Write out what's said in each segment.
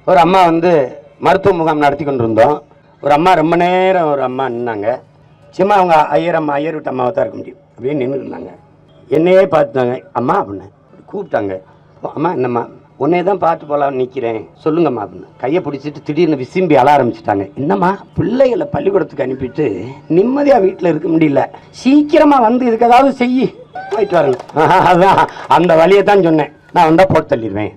ஒரு அம்மா வந்து மருத்துவ முகாம் நடத்தி கொண்டிருந்தோம் ஒரு அம்மா ரொம்ப நேரம் ஒரு அம்மா நின்னாங்க சும்மா அவங்க ஐயர் அம்மா ஐயர் விட்டு அம்மாவை தான் இருக்க முடியும் அப்படியே நின்று இருந்தாங்க என்னையே பார்த்தாங்க அம்மா அப்படின்னு கூப்பிட்டாங்க அம்மா என்னம்மா உன்னையே தான் பார்த்து போகலாம்னு நிற்கிறேன் சொல்லுங்கம்மா அப்படின்னு கையை பிடிச்சிட்டு திடீர்னு விசிம்பி அழ ஆரம்பிச்சிட்டாங்க என்னம்மா பிள்ளைகளை பள்ளிக்கூடத்துக்கு அனுப்பிட்டு நிம்மதியாக வீட்டில் இருக்க முடியல சீக்கிரமாக வந்து இதுக்கு ஏதாவது செய்யி போயிட்டு வரணும் அதான் அந்த வழியை தான் சொன்னேன் நான் வந்தால் போட்டு தள்ளிடுவேன்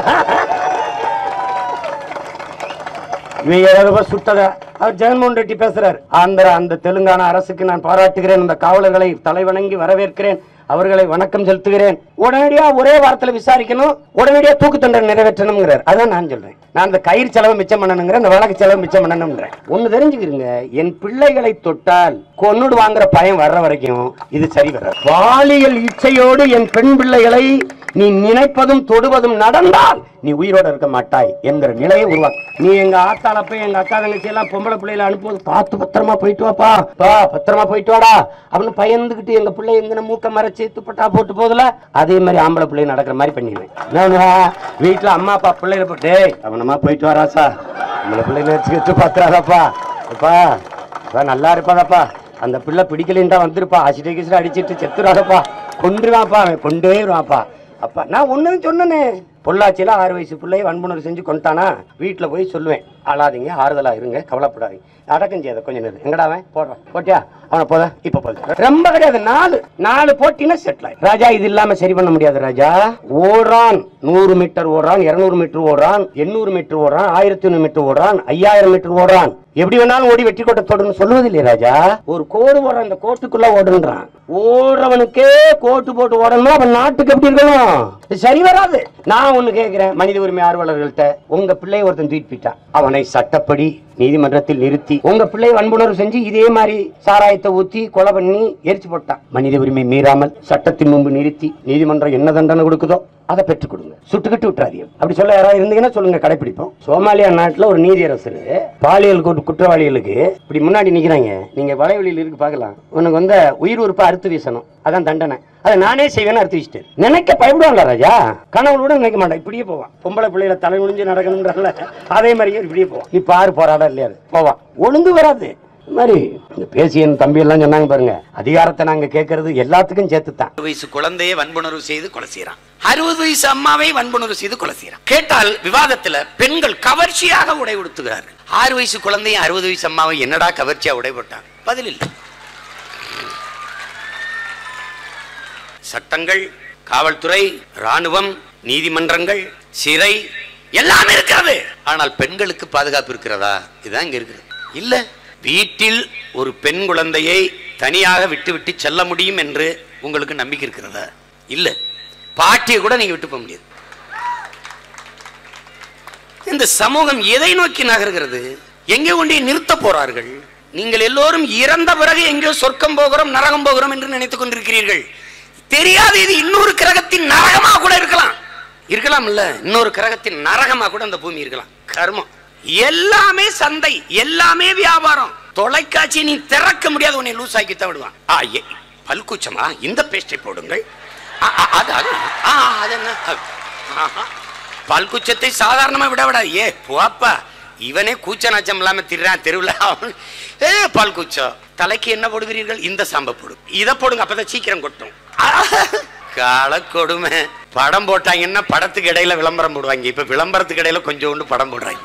இவன் ஏதோ சுட்டத அவர் ஜெகன்மோகன் ரெட்டி பேசுறார் ஆந்திர அந்த தெலுங்கானா அரசுக்கு நான் பாராட்டுகிறேன் அந்த காவலர்களை தலைவணங்கி வரவேற்கிறேன் அவர்களை வணக்கம் செலுத்துகிறேன் உடனடியா ஒரே வாரத்துல விசாரிக்கணும் உடனடியா தூக்கு தண்டனை நிறைவேற்றணுங்கிறார் அதான் நான் சொல்றேன் நான் அந்த கயிறு செலவு மிச்சம் பண்ணணுங்கிற அந்த வழக்கு செலவு மிச்சம் பண்ணணும்ன்றேன் ஒண்ணு தெரிஞ்சுக்கிறீங்க என் பிள்ளைகளை தொட்டால் கொன்னுடு வாங்குற பயம் வர்ற வரைக்கும் இது சரி வர பாலியல் இச்சையோடு என் பெண் பிள்ளைகளை நீ நினைப்பதும் தொடுவதும் நடந்தால் நீ உயிரோட இருக்க மாட்டாய் என்கிற நிலையை உருவாக்கு நீ எங்க ஆத்தால போய் எங்க அக்கா தங்கச்சி எல்லாம் பொம்பளை பிள்ளைகளை அனுப்புவது பார்த்து பத்திரமா போயிட்டு வாப்பா பா பத்திரமா போயிட்டு வாடா அப்படின்னு பயந்துகிட்டு எங்க பிள்ளை எங்கன மூக்க மறைச்சு துப்பட்டா போட்டு போதுல அதே மாதிரி ஆம்பளை பிள்ளை நடக்கிற மாதிரி பண்ணிடுவேன் நானு வீட்டுல அம்மா அப்பா பிள்ளைகளை போட்டு "டேய், அவனமா போயிட்டு வராசா நம்மள பிள்ளைகளை வச்சுக்கிட்டு பாத்துறாதப்பா அப்பா அப்பா, நல்லா இருப்பாதப்பா அந்த பிள்ளை பிடிக்கலைன்னு வந்திருப்பா அசிட்ட கிசிட்ட அடிச்சிட்டு செத்துறாதப்பா கொண்டுருவான்ப்பா அவன் கொண்டே வருவான்ப்பா அப்பா நான் ஒன்றும் சொன்னனே பொள்ளாச்சியில் ஆறு வயசு பிள்ளைய வன்புணர்வு செஞ்சு கொண்டானா வீட்டில் போய் சொல்லுவேன் அழாதீங்க ஆறுதலா இருங்க கவலைப்படாதீங்க அடக்கம் செய்யாத கொஞ்ச நேரம் எங்கடா அவன் போடுறான் போட்டியா அவனை போத இப்ப போது ரொம்ப கிடையாது நாலு நாலு போட்டினா செட்டில் ஆயி ராஜா இது இல்லாம சரி பண்ண முடியாது ராஜா ஓடுறான் நூறு மீட்டர் ஓடுறான் இருநூறு மீட்டர் ஓடுறான் எண்ணூறு மீட்டர் ஓடுறான் ஆயிரத்தி ஐநூறு மீட்டர் ஓடுறான் ஐயாயிரம் மீட்டர் ஓடுறான் எப்படி வேணாலும் ஓடி வெற்றி கோட்டை தொடர்ந்து சொல்லுவதில்லை ராஜா ஒரு கோடு ஓடுறான் இந்த கோட்டுக்குள்ள ஓடுன்றான் ஓடுறவனுக்கே கோட்டு போட்டு ஓடணும் அவன் நாட்டுக்கு எப்படி இருக்கணும் இது சரி வராது நான் ஒண்ணு கேட்கிறேன் மனித உரிமை ஆர்வலர்கள்ட்ட உங்க பிள்ளைய ஒருத்தன் தூக்கிட்டு போயிட்டான் அவனை சட்டப்படி நீதிமன்றத்தில் நிறுத்தி உங்க பிள்ளை வன்புணர்வு செஞ்சு இதே மாதிரி சாராயத்தை ஊத்தி கொலை பண்ணி எரிச்சு போட்டான் மனித உரிமை மீறாமல் சட்டத்தின் முன்பு நிறுத்தி நீதிமன்றம் என்ன தண்டனை கொடுக்குதோ அதை பெற்றுக் கொடுங்க சுட்டுக்கிட்டு விட்டுறாதீங்க அப்படி சொல்ல யாராவது இருந்தீங்கன்னா சொல்லுங்க கடைபிடிப்போம் சோமாலியா நாட்டுல ஒரு நீதியரசர் பாலியல் குற்ற- குற்றவாளிகளுக்கு இப்படி முன்னாடி நிக்கிறாங்க நீங்க வலைவெளியில் இருக்கு பார்க்கலாம் உனக்கு வந்து உயிர் உறுப்பை அறுத்து வீசணும் அதான் தண்டனை அதை நானே செய்வேன்னு அறுத்து வீசிட்டு நினைக்க பயப்படுவாங்களா ராஜா கனவுளோட நினைக்க மாட்டான் இப்படியே போவான் பொம்பளை பிள்ளைகளை தலை முடிஞ்சு நடக்கணும்ன்றல அதே மாதிரியே இப்படியே போவான் நீ பாரு போராட இல்லையா போவான் ஒழுங்கு வராது இது மாதிரி இந்த பேசிய என் தம்பி எல்லாம் சொன்னாங்க பாருங்க அதிகாரத்தை நாங்க கேட்கறது எல்லாத்துக்கும் சேர்த்து தான் அறுபது வயசு குழந்தையை வன்புணர்வு செய்து கொலை செய்யறான் அறுபது வயசு அம்மாவை வன்புணர்வு செய்து கொலை செய்யறான் கேட்டால் விவாதத்துல பெண்கள் கவர்ச்சியாக உடை உடுத்துகிறார்கள் ஆறு வயசு குழந்தையும் அறுபது வயசு அம்மாவை என்னடா கவர்ச்சியா உடை போட்டாங்க பதில் இல்லை சட்டங்கள் காவல்துறை ராணுவம் நீதிமன்றங்கள் சிறை எல்லாம் இருக்கிறது ஆனால் பெண்களுக்கு பாதுகாப்பு இருக்கிறதா இதுதான் இங்க இருக்கிறது இல்ல வீட்டில் ஒரு பெண் குழந்தையை தனியாக விட்டு விட்டு செல்ல முடியும் என்று உங்களுக்கு நம்பிக்கை இருக்கிறதா இல்ல பாட்டியை கூட நீங்க விட்டு போக முடியாது இந்த சமூகம் எதை நோக்கி நகர்கிறது எங்கே கொண்டு நிறுத்த போறார்கள் நீங்கள் எல்லோரும் இறந்த பிறகு எங்கேயோ சொர்க்கம் போகிறோம் நரகம் போகிறோம் என்று நினைத்துக் கொண்டிருக்கிறீர்கள் தெரியாது இது இன்னொரு கிரகத்தின் நரகமா கூட இருக்கலாம் இருக்கலாம் இல்ல இன்னொரு கிரகத்தின் நரகமா கூட அந்த பூமி இருக்கலாம் கர்மம் எல்லாமே சந்தை எல்லாமே வியாபாரம் தொலைக்காட்சி நீ திறக்க முடியாது உன்னை லூஸ் ஆக்கி தான் விடுவான் ஆ, ஏ, பல்கூச்சமா இந்த பேஸ்டை போடுங்கள் ஆ, ஆ, அது அது ஆ, அது என்ன ஆஹா. பல்குச்சத்தை சாதாரணமா விட விடாது ஏ போப்பா இவனே கூச்ச நாச்சம் இல்லாம திரிறான் தெருவில் அவன் ஏ பல்குச்சம் தலைக்கு என்ன போடுகிறீர்கள் இந்த சாம்பை போடு இதை போடுங்க அப்பதான் சீக்கிரம் கொட்டும் கால கொடுமை படம் போட்டாங்கன்னா படத்துக்கு இடையில விளம்பரம் போடுவாங்க இப்ப விளம்பரத்துக்கு இடையில கொஞ்சோண்டு படம் போடுறாங்க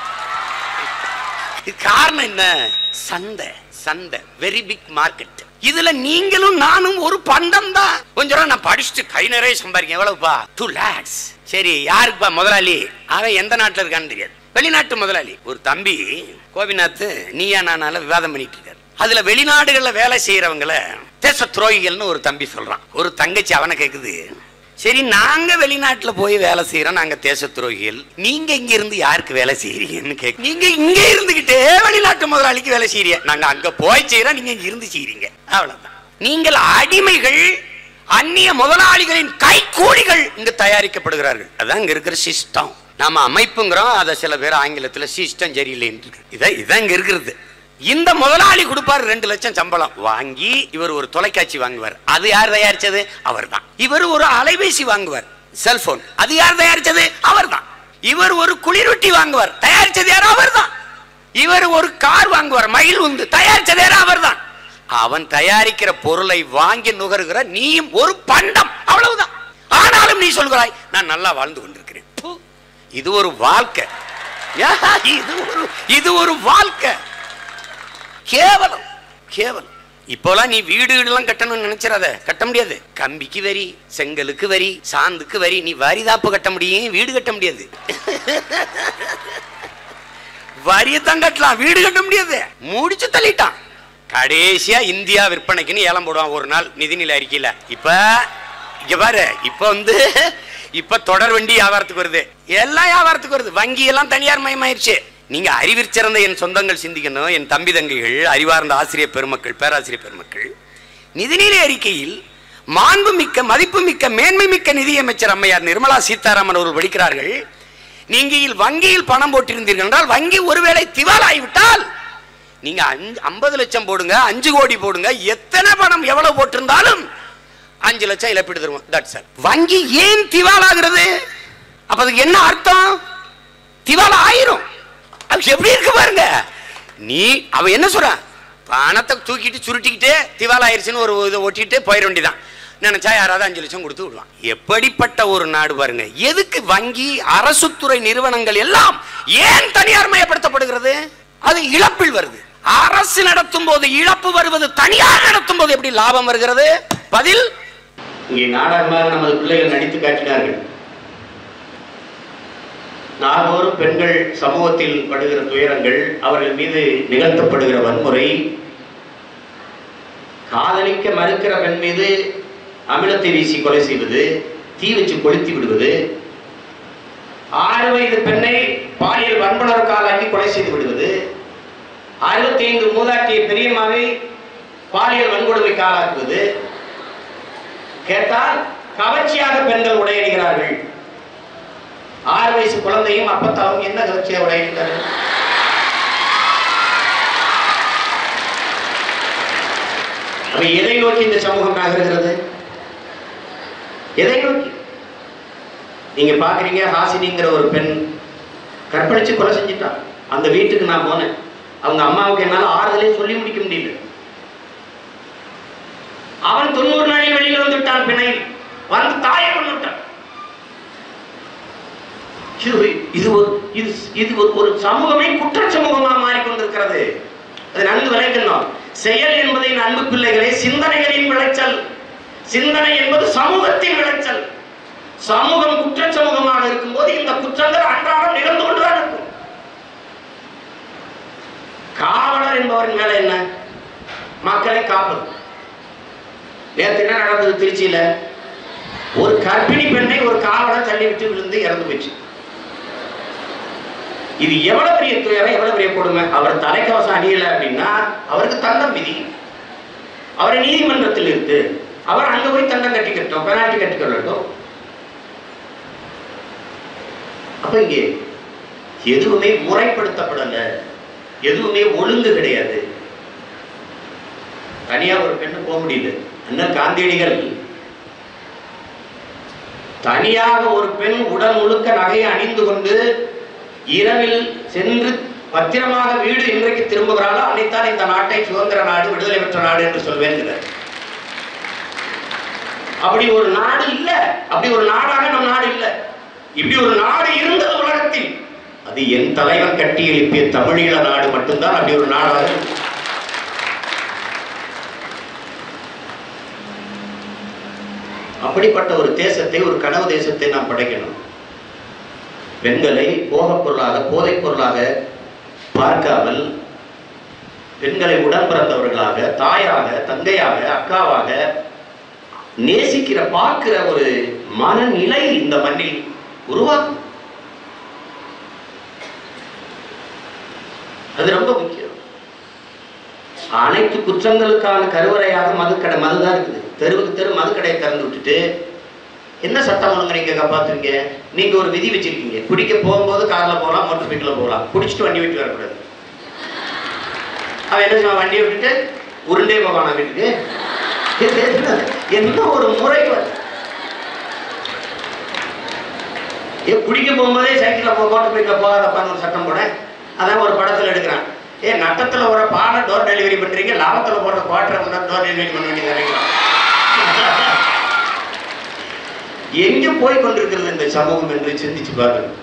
இது காரணம் என்ன சந்தை சந்தை வெரி பிக் மார்க்கெட் இதுல நீங்களும் நானும் ஒரு பண்டம் தான் கொஞ்சம் நேரம் நான் படிச்சுட்டு கை நிறைய சம்பாதிக்கேன் எவ்வளவுப்பா டூ லேக்ஸ் சரி யாருக்குப்பா முதலாளி அவன் எந்த நாட்டுல இருக்கான்னு தெரியாது வெளிநாட்டு முதலாளி ஒரு தம்பி கோபிநாத் நீயா நானால விவாதம் பண்ணிட்டு இருக்காரு அதுல வெளிநாடுகள்ல வேலை செய்யறவங்கள தேச துரோகிகள்னு ஒரு தம்பி சொல்றான் ஒரு தங்கச்சி அவனை கேக்குது சரி நாங்க வெளிநாட்டுல போய் வேலை செய்யறோம் நாங்க தேச துரோகிகள் நீங்க இங்க இருந்து யாருக்கு வேலை செய்யறீங்கன்னு கேட்க நீங்க இங்க இருந்துகிட்டே வெளிநாட்டு முதலாளிக்கு வேலை செய்யறீங்க நாங்க அங்க போய் செய்யறோம் நீங்க இங்க இருந்து செய்யறீங்க அவ்வளவுதான் நீங்கள் அடிமைகள் அந்நிய முதலாளிகளின் கைக்கூலிகள் இங்கு தயாரிக்கப்படுகிறார்கள் அதான் இங்க இருக்கிற சிஸ்டம் நாம அமைப்புங்கிறோம் அதை சில பேர் ஆங்கிலத்துல சிஸ்டம் சரியில்லைன்னு இருக்கு இதான் இதான் இங்க இருக்கிறது இந்த முதலாளி கொடுப்பாரு ரெண்டு லட்சம் சம்பளம் வாங்கி இவர் ஒரு தொலைக்காட்சி வாங்குவார் அது யார் தயாரிச்சது அவர்தான் இவர் ஒரு அலைபேசி வாங்குவார் செல்போன் அது யார் தயாரிச்சது அவர்தான் இவர் ஒரு குளிரொட்டி வாங்குவார் தயாரிச்சது யாரோ அவர்தான் இவர் ஒரு கார் வாங்குவார் மயில் உந்து தயாரிச்சது யாரோ அவர்தான் அவன் தயாரிக்கிற பொருளை வாங்கி நுகருகிற நீயும் ஒரு பண்டம் அவ்வளவுதான் ஆனாலும் நீ சொல்கிறாய் நான் நல்லா வாழ்ந்து கொண்டிருக்கிறேன் ப்பு, இது ஒரு வாழ்க்கை யா, இது ஒரு இது ஒரு வாழ்க்கை கேவலம் கேவலம் இப்போலாம் நீ வீடு எல்லாம் கட்டணும்னு நினைச்சிடாத கட்ட முடியாது கம்பிக்கு வரி செங்கலுக்கு வரி சாந்துக்கு வரி நீ வரி தாப்பு கட்ட முடியும் வீடு கட்ட முடியாது வரியத்தான் கட்டலாம் வீடு கட்ட முடியாது முடிச்சு தள்ளிட்டான் கடைசியா இந்தியா விற்பனைக்குன்னு ஏலம் போடுவான் ஒரு நாள் நிதிநிலை அறிக்கையில இப்ப இங்க பாரு இப்ப வந்து இப்ப தொடர் வண்டி வியாபாரத்துக்கு வருது எல்லாம் வியாபாரத்துக்கு வருது வங்கி எல்லாம் தனியார் மயமாயிருச்சு நீங்க அறிவிற்சிறந்த என் சொந்தங்கள் சிந்திக்கணும் என் தம்பி தங்கைகள் அறிவார்ந்த ஆசிரியர் பெருமக்கள் பேராசிரியர் பெருமக்கள் நிதிநிலை அறிக்கையில் மாண்புமிக்க மதிப்புமிக்க மேன்மை மிக்க நிதியமைச்சர் அம்மையார் நிர்மலா சீதாராமன் அவர்கள் படிக்கிறார்கள் நீங்கள் வங்கியில் பணம் போட்டிருந்தீர்கள் என்றால் வங்கி ஒருவேளை திவாலாகிவிட்டால் நீங்க அஞ்சு ஐம்பது லட்சம் போடுங்க அஞ்சு கோடி போடுங்க எத்தனை பணம் எவ்வளவு போட்டிருந்தாலும் அஞ்சு லட்சம் இழப்பீடு தருவோம் தட்ஸ் சார் வங்கி ஏன் திவாலாகிறது அப்ப அதுக்கு என்ன அர்த்தம் திவாலா ஆயிரும் அது எப்படி இருக்கு பாருங்க நீ அவன் என்ன சொல்றான் பணத்தை தூக்கிட்டு சுருட்டிக்கிட்டு திவாலா ஆயிருச்சுன்னு ஒரு இதை ஒட்டிட்டு போயிட வேண்டியதான் நினைச்சா யாராவது அஞ்சு லட்சம் கொடுத்து விடுவான் எப்படிப்பட்ட ஒரு நாடு பாருங்க எதுக்கு வங்கி அரசு துறை நிறுவனங்கள் எல்லாம் ஏன் தனியார் மயப்படுத்தப்படுகிறது அது இழப்பில் வருது அரசு நடத்தும் போது இழப்பு வருவது தனியார் நடத்தும் போது எப்படி லாபம் வருகிறது பதில் இங்கே நாடகமாக நமது பிள்ளைகள் நடித்து காட்டினார்கள் நாள்தோறும் பெண்கள் சமூகத்தில் படுகிற துயரங்கள் அவர்கள் மீது நிகழ்த்தப்படுகிற வன்முறை காதலிக்க மறுக்கிற பெண் மீது அமிலத்தை வீசி கொலை செய்வது தீ வச்சு கொளுத்தி விடுவது ஆறு வயது பெண்ணை பாலியல் வன்புணர்வுக்காலாக்கி கொலை செய்து விடுவது அறுபத்தி ஐந்து மூதாட்டிய பெரியம்மாவை பாலியல் வன்கொடுமைக்கு ஆளாக்குவது கேட்டால் கவர்ச்சியாக பெண்கள் உடையணிகிறார்கள் ஆறு வயசு குழந்தையும் அப்பத்தாவும் என்ன கவர்ச்சியாக உடையணிகிறார்கள் அப்ப எதை நோக்கி இந்த சமூகம் நகருகிறது எதை நோக்கி நீங்க பாக்குறீங்க ஹாசினிங்கிற ஒரு பெண் கற்பழிச்சு கொலை செஞ்சுட்டான் அந்த வீட்டுக்கு நான் போனேன் அவங்க அம்மாவுக்கு என்னால ஆறுதலே சொல்லி முடிக்க முடியல அவன் தொண்ணூறு நாளில் வெளியில் வந்து விட்டான் பிணையில் வந்து தாயை கொண்டு விட்டான் இது ஒரு- இது ஒரு இது இது ஒரு- ஒரு சமூகமே குற்ற சமூகமாக மாறிக்கொண்டிருக்கிறது அது நன்கு விளைக்கணும் செயல் என்பதை என் அன்பு பிள்ளைகளே சிந்தனைகளின் விளைச்சல் சிந்தனை என்பது சமூகத்தின் விளைச்சல் சமூகம் குற்ற சமூகமாக இருக்கும்போது இந்த குற்றங்கள் அன்றாடம் நிகழ்ந்து கொண்டுதான் இருக்கும் காவலர் என்பவரின் வேலை என்ன மக்களை காப்பது நேற்று என்ன நடந்தது திருச்சியில ஒரு கர்ப்பிணி பெண்ணை ஒரு காவலர் தள்ளிவிட்டு விழுந்து இறந்து போச்சு இது எவ்வளவு பெரிய துயரம் எவ்வளவு பெரிய கொடுமை அவர் தலைக்கவசம் அணியல அப்படின்னா அவருக்கு தண்டம் விதி அவர் நீதிமன்றத்தில் இருக்கு அவர் அங்க போய் தண்டம் கட்டிக்கட்டும் பெனால்டி கட்டிக்கொள்ளட்டும் அப்ப இங்கே எதுவுமே முறைப்படுத்தப்படல எதுவுமே ஒழுங்கு கிடையாது தனியா ஒரு பெண்ணு போக முடியல அண்ணல் காந்தியடிகள் தனியாக ஒரு பெண் உடல் முழுக்க நகையை அணிந்து கொண்டு இரவில் சென்று பத்திரமாக வீடு இன்றைக்கு திரும்புகிறாளோ அன்னைத்தான் இந்த நாட்டை சுதந்திர நாடு விடுதலை பெற்ற நாடு என்று சொல்வேன் அப்படி ஒரு நாடு இல்ல அப்படி ஒரு நாடாக நம் நாடு இல்ல இப்படி ஒரு நாடு இருந்தது உலகத்தில் அது என் தலைவன் கட்டி எழுப்பிய தமிழீழ நாடு மட்டும்தான் அப்படி ஒரு நாடாக இருக்கு. அப்படிப்பட்ட ஒரு தேசத்தை ஒரு கனவு தேசத்தை நாம் படைக்கணும் பெண்களை போகப் பொருளாக போதைப் பொருளாக பார்க்காமல் பெண்களை உடன் பிறந்தவர்களாக தாயாக தங்கையாக அக்காவாக நேசிக்கிற பார்க்கிற ஒரு மனநிலை இந்த மண்ணில் உருவாக்கும் அது ரொம்ப முக்கியம் அனைத்து குற்றங்களுக்கான கருவறையாக மதுக்கடை மதுதான் இருக்குது தெருவுக்கு தெரு மதுக்கடையை திறந்து விட்டுட்டு என்ன சட்டம் ஒழுங்கு நீங்க காப்பாத்துவீங்க நீங்க ஒரு விதி வச்சிருக்கீங்க குடிக்க போகும்போது கார்ல போகலாம் மோட்டர் சைக்கிள்ல போகலாம் குடிச்சிட்டு வண்டி விட்டு வரக்கூடாது அவன் என்ன செய்வான் வண்டியை விட்டுட்டு உருண்டே போவானா வீட்டுக்கு இது என்ன- என்ன ஒரு முறை வ- ஏ குடிக்க போகும்போதே சைக்கிளில் போ மோட்டர் பைக்கில் போகாதப்பான்னு ஒரு சட்டம் போட அதான் ஒரு படத்தில் எடுக்கிறான் ஏ நட்டத்தில் ஒரு பாலை டோர் டெலிவரி பண்ணுறீங்க லாபத்தில் போடுற குவார்டரை முன்னாடி டோர் டெலிவரி பண்ண வேண்டியது எங்கே போய் கொண்டிருக்கிறது இந்த சமூகம் என்று சிந்திச்சு பாருங்க